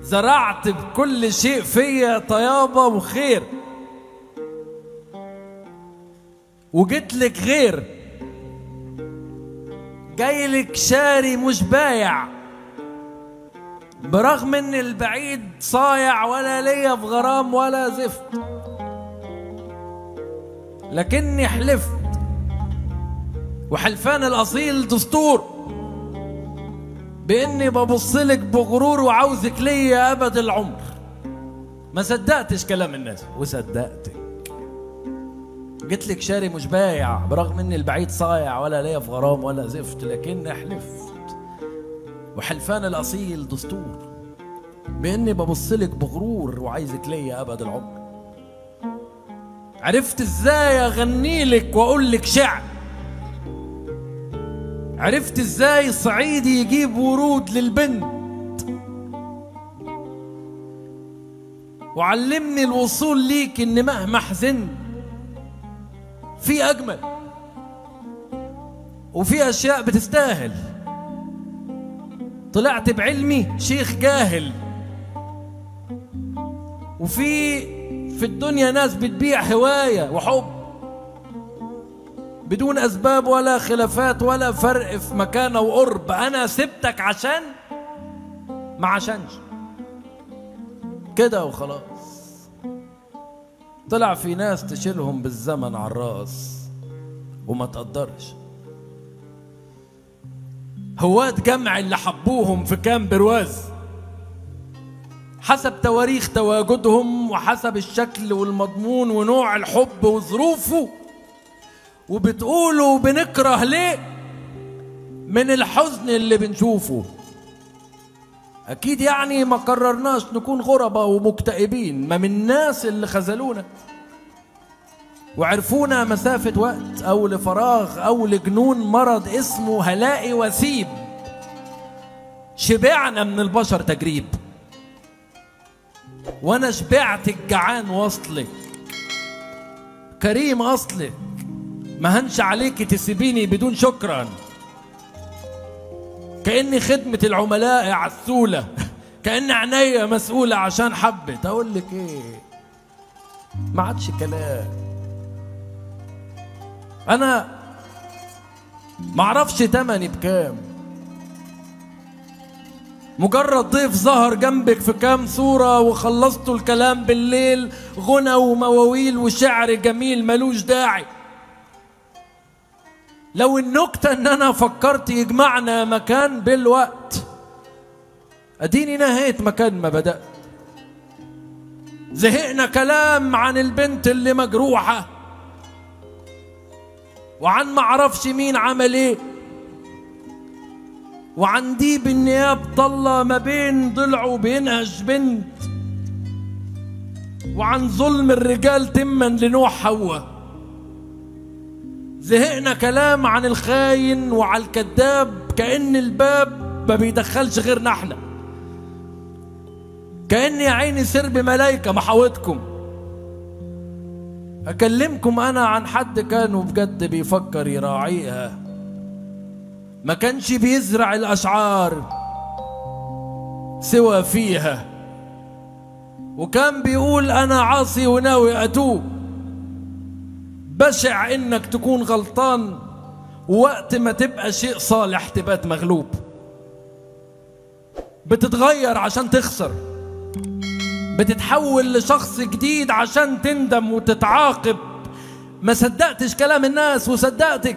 زرعت بكل شيء فيا طيابة وخير وجيت لك غير جاي لك شاري مش بايع برغم ان البعيد صايع ولا ليا في غرام ولا زفت لكني حلفت وحلفان الاصيل دستور باني ببصلك بغرور وعاوزك ليا ابد العمر ما صدقتش كلام الناس وصدقتك قلت لك شاري مش بايع برغم ان البعيد صايع ولا ليا في غرام ولا زفت لكني حلفت وحلفان الاصيل دستور باني ببصلك بغرور وعايزك ليا ابد العمر عرفت ازاي اغني لك واقول لك شعر عرفت ازاي صعيدي يجيب ورود للبنت وعلمني الوصول ليك ان مهما حزنت في اجمل وفي اشياء بتستاهل طلعت بعلمي شيخ جاهل وفي في الدنيا ناس بتبيع هوايه وحب بدون اسباب ولا خلافات ولا فرق في مكانه وقرب انا سبتك عشان ما عشانش كده وخلاص طلع في ناس تشيلهم بالزمن على الراس وما تقدرش هوات جمع اللي حبوهم في كام برواز حسب تواريخ تواجدهم وحسب الشكل والمضمون ونوع الحب وظروفه وبتقولوا بنكره ليه من الحزن اللي بنشوفه اكيد يعني ما قررناش نكون غربة ومكتئبين ما من الناس اللي خذلونا وعرفونا مسافة وقت او لفراغ او لجنون مرض اسمه هلاقي وسيب شبعنا من البشر تجريب وانا شبعت الجعان وصلك كريم اصلك ما هنش عليكي تسيبيني بدون شكرا كأني خدمة العملاء عسولة كأن عينيا مسؤولة عشان حبت أقول لك إيه ما عادش كلام أنا ما أعرفش تمني بكام مجرد ضيف ظهر جنبك في كام صورة وخلصتوا الكلام بالليل غنى ومواويل وشعر جميل ملوش داعي لو النكتة ان انا فكرت يجمعنا مكان بالوقت اديني نهيت مكان ما بدأت زهقنا كلام عن البنت اللي مجروحة وعن معرفش مين عمل ايه وعن ديب النياب طلة ما بين ضلعه بينهش بنت وعن ظلم الرجال تما لنوح حواء زهقنا كلام عن الخاين وعلى الكذاب كأن الباب ما بيدخلش غيرنا احنا كأن يا عيني سرب ملايكة محاوتكم أكلمكم أنا عن حد كانوا بجد بيفكر يراعيها ما كانش بيزرع الأشعار سوى فيها وكان بيقول أنا عاصي وناوي أتوب بشع انك تكون غلطان وقت ما تبقى شيء صالح تبقى مغلوب بتتغير عشان تخسر بتتحول لشخص جديد عشان تندم وتتعاقب ما صدقتش كلام الناس وصدقتك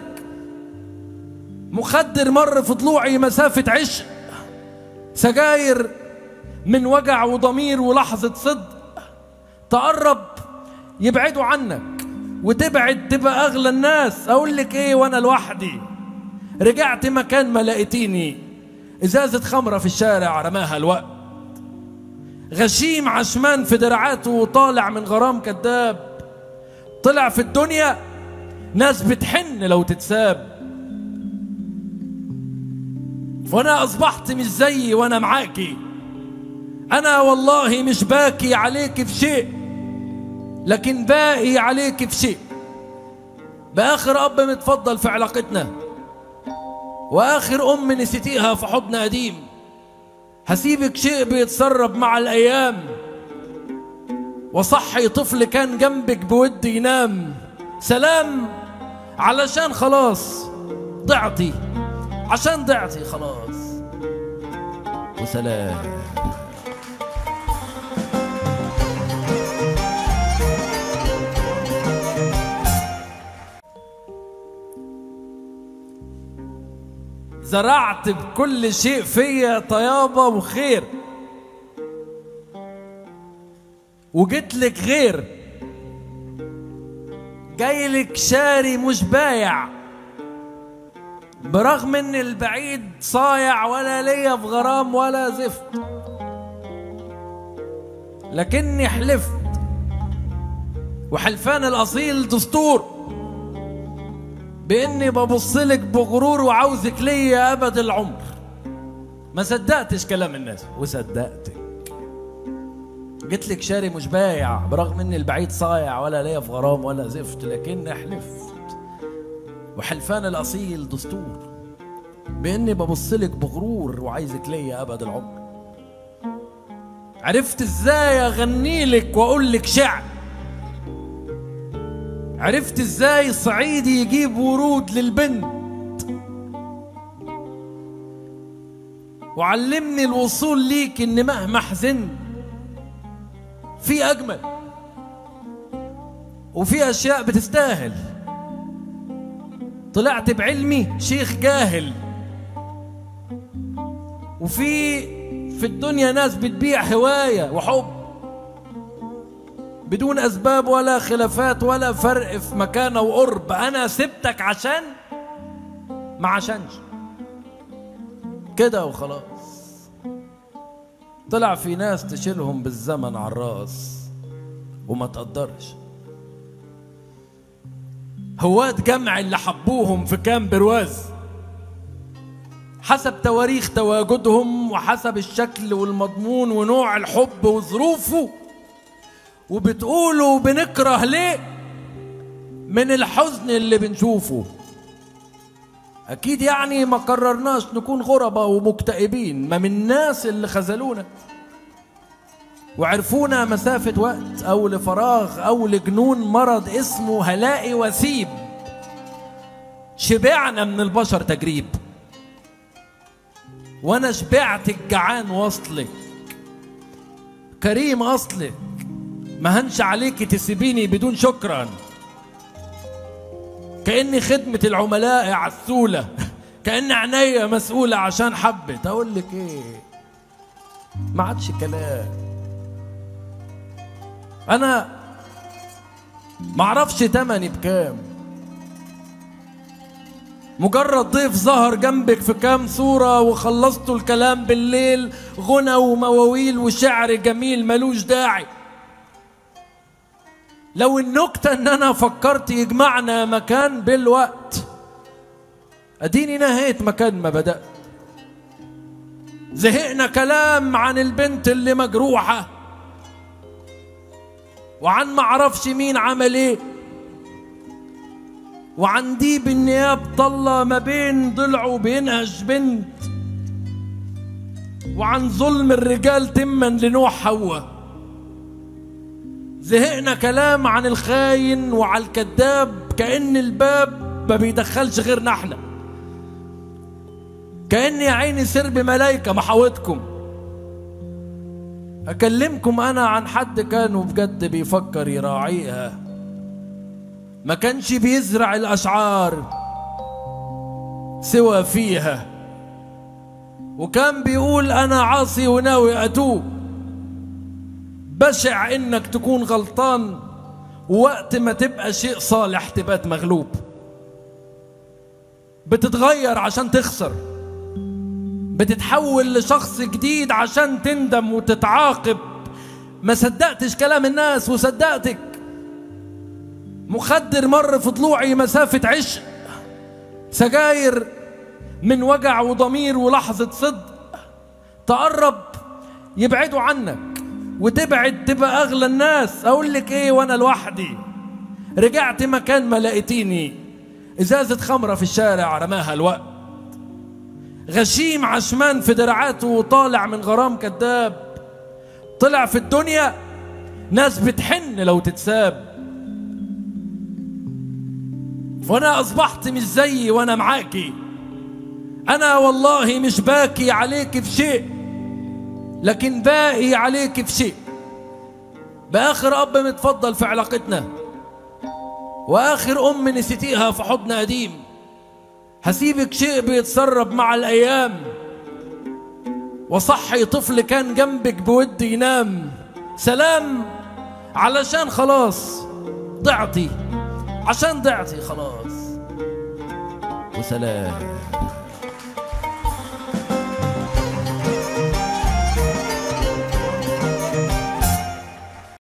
مخدر مر في ضلوعي مسافة عشق سجاير من وجع وضمير ولحظة صدق تقرب يبعدوا عنك وتبعد تبقى اغلى الناس اقول لك ايه وانا لوحدي رجعت مكان ما لقيتيني ازازه خمره في الشارع رماها الوقت غشيم عشمان في دراعاته وطالع من غرام كذاب طلع في الدنيا ناس بتحن لو تتساب وانا اصبحت مش زيي وانا معاكي انا والله مش باكي عليك في شيء لكن باقي عليك في شيء باخر اب متفضل في علاقتنا واخر ام نسيتيها في حضن قديم هسيبك شيء بيتسرب مع الأيام وصحي طفل كان جنبك بود ينام سلام علشان خلاص ضعتي عشان ضعتي خلاص وسلام زرعت بكل شيء فيا طيابة وخير وجيت لك غير جاي لك شاري مش بايع برغم ان البعيد صايع ولا ليا في غرام ولا زفت لكني حلفت وحلفان الاصيل دستور باني ببصلك بغرور وعاوزك ليا ابد العمر ما صدقتش كلام الناس وصدقتك جيت لك شاري مش بايع برغم ان البعيد صايع ولا ليا في غرام ولا زفت لكن حلفت وحلفان الاصيل دستور باني ببصلك بغرور وعايزك ليا ابد العمر عرفت ازاي اغني لك واقول لك شعر عرفت ازاي صعيدي يجيب ورود للبنت وعلمني الوصول ليك ان مهما حزنت في اجمل وفي اشياء بتستاهل طلعت بعلمي شيخ جاهل وفي في الدنيا ناس بتبيع هوايه وحب بدون اسباب ولا خلافات ولا فرق في مكانه وقرب انا سبتك عشان ما عشانش كده وخلاص طلع في ناس تشيلهم بالزمن على الراس وما تقدرش هوات جمع اللي حبوهم في كام برواز حسب تواريخ تواجدهم وحسب الشكل والمضمون ونوع الحب وظروفه وبتقولوا بنكره ليه من الحزن اللي بنشوفه اكيد يعني ما قررناش نكون غرباء ومكتئبين ما من الناس اللي خذلونا وعرفونا مسافة وقت أو لفراغ أو لجنون مرض اسمه هلاقي وسيب شبعنا من البشر تجريب وأنا شبعت الجعان وصلك كريم أصلك ما هنش عليك تسيبيني بدون شكرا كأني خدمة العملاء عسولة كأن عينيا مسؤولة عشان حبت أقول لك إيه ما عادش كلام أنا معرفش تمني بكام مجرد ضيف ظهر جنبك في كام صورة وخلصتوا الكلام بالليل غنى ومواويل وشعر جميل ملوش داعي لو النكتة ان انا فكرت يجمعنا مكان بالوقت اديني نهيت مكان ما بدأت زهقنا كلام عن البنت اللي مجروحة وعن معرفش مين عمل ايه وعن ديب النياب طلة ما بين ضلعه بينهش بنت وعن ظلم الرجال تما لنوح حواء زهقنا كلام عن الخاين وعلى الكذاب كأن الباب ما بيدخلش غيرنا احنا كأن يا عيني سرب ملايكة محاوتكم أكلمكم أنا عن حد كانوا بجد بيفكر يراعيها ما كانش بيزرع الأشعار سوى فيها وكان بيقول أنا عاصي وناوي أتوب بشع انك تكون غلطان وقت ما تبقى شيء صالح تبقى مغلوب بتتغير عشان تخسر بتتحول لشخص جديد عشان تندم وتتعاقب ما صدقتش كلام الناس وصدقتك مخدر مر في طلوعي مسافة عشق سجاير من وجع وضمير ولحظة صدق تقرب يبعدوا عنك وتبعد تبقى اغلى الناس اقول لك ايه وانا لوحدي رجعت مكان ما لقيتيني ازازه خمره في الشارع رماها الوقت غشيم عشمان في دراعاته وطالع من غرام كذاب طلع في الدنيا ناس بتحن لو تتساب وانا اصبحت مش زيي وانا معاكي انا والله مش باكي عليك في شيء لكن باقي عليك في شيء باخر اب متفضل في علاقتنا واخر ام نسيتيها في حضن قديم هسيبك شيء بيتسرب مع الايام وصحي طفل كان جنبك بود ينام سلام علشان خلاص ضعتي عشان ضعتي خلاص وسلام